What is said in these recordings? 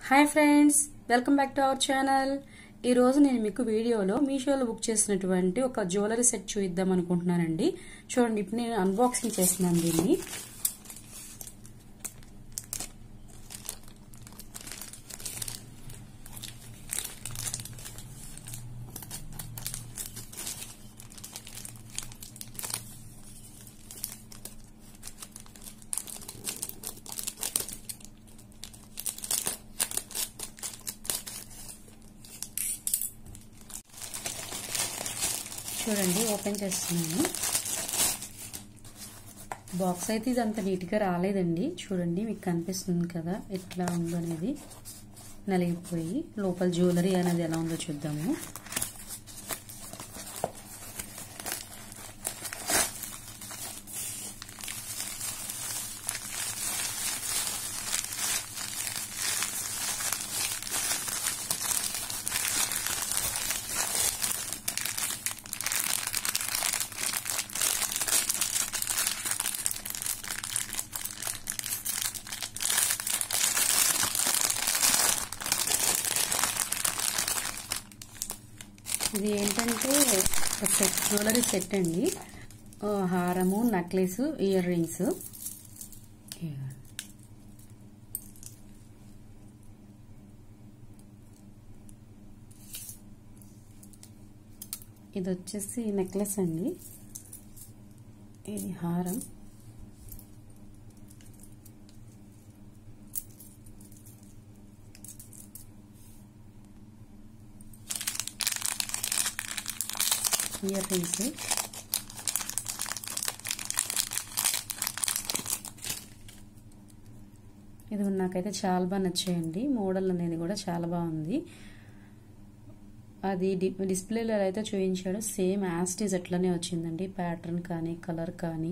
hi friends welcome back to our channel ఈ రోజు నేను మీకు వీడియోలో మీషోలో బుక్ చేసినటువంటి ఒక జ్యువెలరీ సెట్ చూద్దాం అనుకుంటున్నానండి చూడండి ఇప్పుడు నేను అన్బాక్సింగ్ చేస్తున్నాను దీన్ని చూడండి ఓపెన్ చేస్తున్నాను బాక్స్ అయితే ఇది అంత నీట్గా రాలేదండి చూడండి మీకు కనిపిస్తుంది కదా ఎట్లా ఉందో అనేది నలిగిపోయి లోపల జ్యువెలరీ అనేది ఎలా ఉందో చూద్దాము ఇది ఏంటంటే సెట్ జ్యువెలరీ సెట్ అండి హారము నెక్లెస్ ఇయర్ రింగ్స్ ఇది వచ్చేసి నెక్లెస్ అండి ఇది హారం ఇయర్ రింగ్స్ ఇది నాకైతే చాలా బాగా నచ్చాయండి మోడల్ అనేది కూడా చాలా బాగుంది అది డిస్ప్లేలో అయితే చూపించాడు సేమ్ యాస్టీజ్ అట్లనే వచ్చిందండి ప్యాటర్న్ కానీ కలర్ కానీ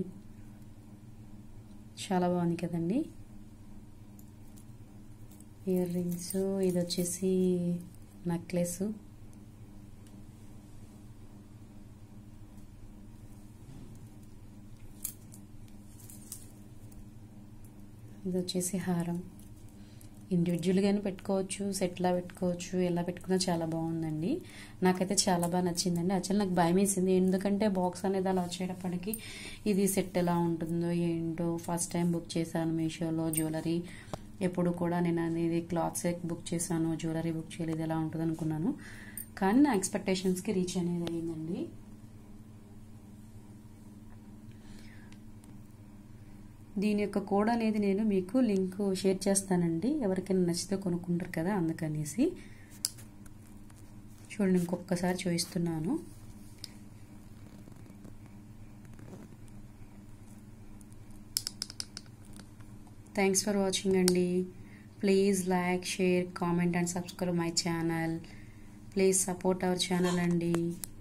చాలా బాగుంది కదండి ఇయర్ రింగ్స్ ఇది వచ్చేసి నెక్లెస్ ఇది వచ్చేసి హారం ఇండివిజువల్గానే పెట్టుకోవచ్చు సెట్లా పెట్టుకోవచ్చు ఎలా పెట్టుకున్నా చాలా బాగుందండి నాకైతే చాలా బాగా నచ్చిందండి యాక్చువల్ నాకు భయం వేసింది ఎందుకంటే బాక్స్ అనేది అలా వచ్చేటప్పటికి ఇది సెట్ ఎలా ఉంటుందో ఏంటో ఫస్ట్ టైం బుక్ చేశాను మీషోలో జ్యువెలరీ ఎప్పుడు కూడా నేను అనేది క్లాత్ సెట్ బుక్ చేశాను జ్యువెలరీ బుక్ చేయలేదు ఎలా ఉంటుంది అనుకున్నాను కానీ నా ఎక్స్పెక్టేషన్స్కి రీచ్ అనేది అయ్యిందండి దీని యొక్క కోడ్ అనేది నేను మీకు లింక్ షేర్ చేస్తానండి ఎవరికైనా నచ్చితే కొనుక్కుంటారు కదా అందుకనేసి చూడండి ఇంకొకసారి చూపిస్తున్నాను థ్యాంక్స్ ఫర్ వాచింగ్ అండి please like share comment and subscribe my channel please support our channel అండి